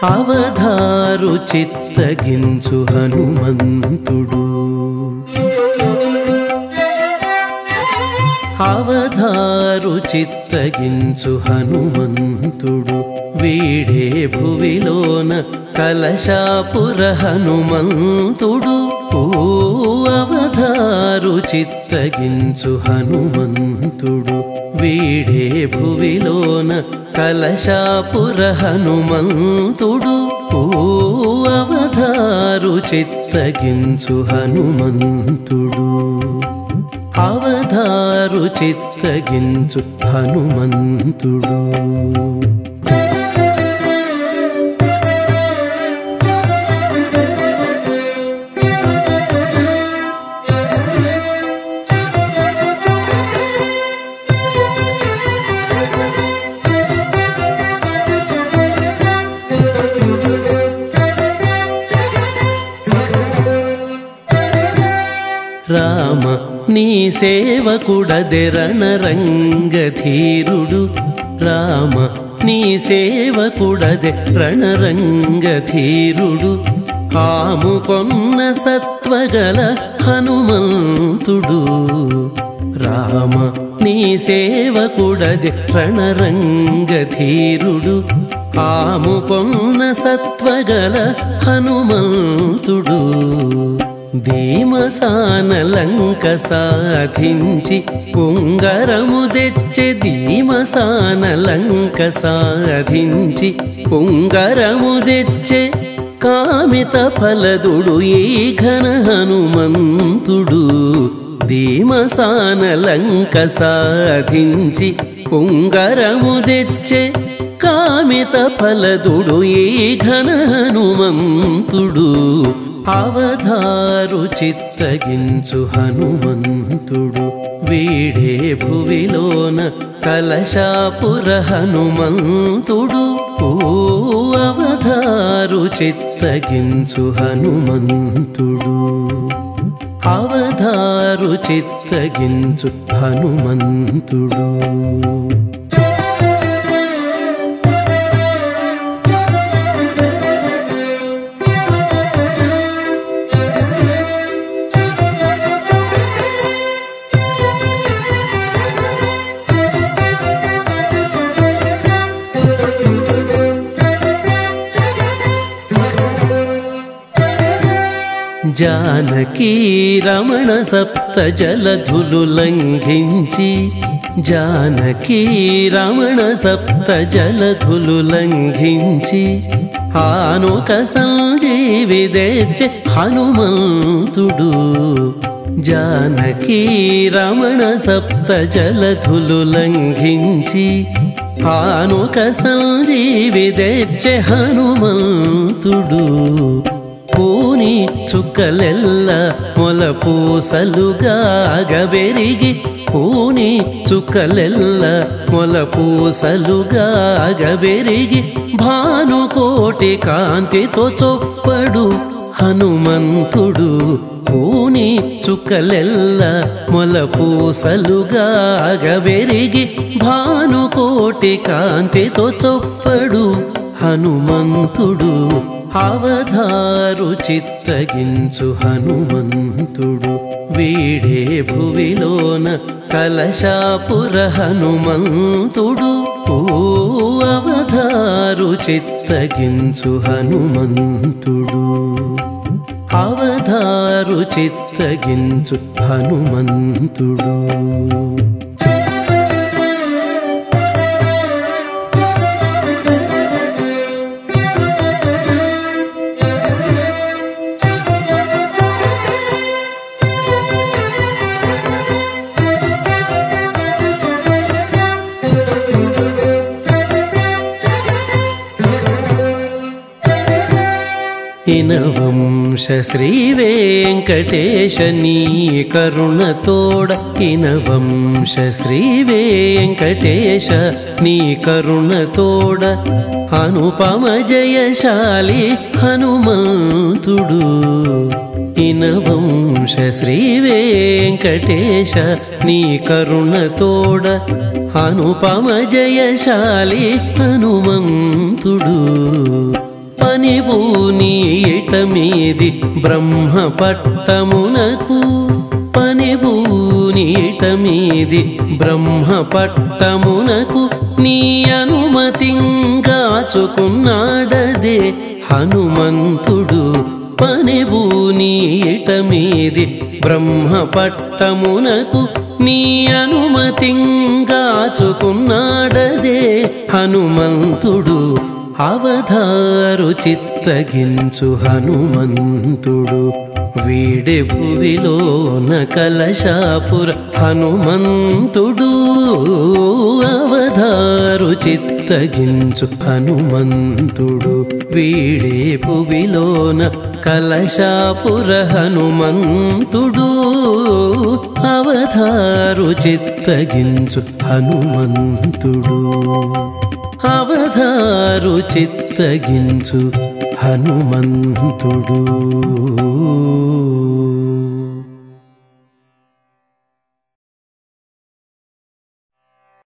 అవధారు చిత్తగించు హనుమంతుడు అవధారు చిత్తగించు హనుమంతుడు వీడే భువిలోన కలశాపుర హనుమంతుడు ఓ అవధారు చిత్తగించు హనుమంతుడు వీడే భువిలోన కలశాపుర హనుమంతుడు ఓ అవధారు చిత్తగించు హనుమంతుడు అవధారు చిత్తగించు హనుమంతుడు రామ నీ సేవకుడదెరణ రంగధీరుడు రామ నీ సేవకుడదె రణరంగధీరుడు ఆముకొన్న సత్వగల హనుమంతుడు రామ నీ సేవకుడది రణరంగధీరుడు ఆముకొన్న సత్వగల హనుమంతుడు ధీమసానలంక సాధించి పొంగరము తెచ్చే ధీమసానలంక సాధించి పొంగరము తెచ్చే కామిత ఫలదుడు ఈ ఘన హనుమంతుడు ధీమసానలంక సాధించి పొంగరము తెచ్చే కామిత ఫలదుడు ఈ ఘన హనుమంతుడు అవధారు చిత్తగించు హనుమంతుడు వీడే భువిలోన కలశాపుర హనుమంతుడు ఓ అవధారు చిత్తగించు హనుమంతుడు అవధారు చిత్తగించు హనుమంతుడు జానకీ రమణ సప్త జలధులు లంఘించి జానకీ రమణ సప్త జలధులు లంఘించి ఆనుక సంజీవి తెచ్చే హనుమంతుడు జానకీ రమణ సప్త జలధులు లంఘించి ఆనుక సంజీవి తెచ్చే హనుమంతుడు పూని చుక్కలెల్ల మొల పూసలుగాగబెరిగి పూని చుక్కలెల్ల మొల పూసలుగాగబెరిగి భానుకోటి కాంతితో చొప్పడు హనుమంతుడు పూని చుక్కలెల్ల మొల పూసలుగాగబెరిగి భానుకోటి కాంతితో చొప్పడు హనుమంతుడు అవధారు చిత్తగించు హనుమంతుడు వీడే భువిలోన కలశాపుర హనుమంతుడు ఓ అవధారు చిత్తగించు హనుమంతుడు అవధారు చిత్తగించు హనుమంతుడు ఇనవంశ శ్రీ వెంకటేశ నీ కరుణతోడ ఇనవంశ శ్రీ వెంకటేశ నీ కరుణతోడ అనుపమ జయశాలి హనుమంతుడు ఇనవంశ శ్రీ వెంకటేశ నీ కరుణతోడ అనుపమ జయశాలి హనుమంతుడు మీది బ్రహ్మ పట్టమునకు పనిబూనీట మీది బ్రహ్మ పట్టమునకు నీ అనుమతింగాచుకున్నాడదే హనుమంతుడు పనిబూనీట మీది బ్రహ్మ పట్టమునకు నీ అనుమతింగాచుకున్నాడదే హనుమంతుడు అవధారు చిత్తగించు హనుమంతుడు వీడే భువిలోన కలశాపుర హనుమంతుడు అవధారు చిత్తగించు హనుమంతుడు వీడే భువిలోన కలశాపుర హనుమంతుడు అవధారు చిత్తగించు హనుమంతుడు అవధారు చిత్తగించు హనుమంతుడు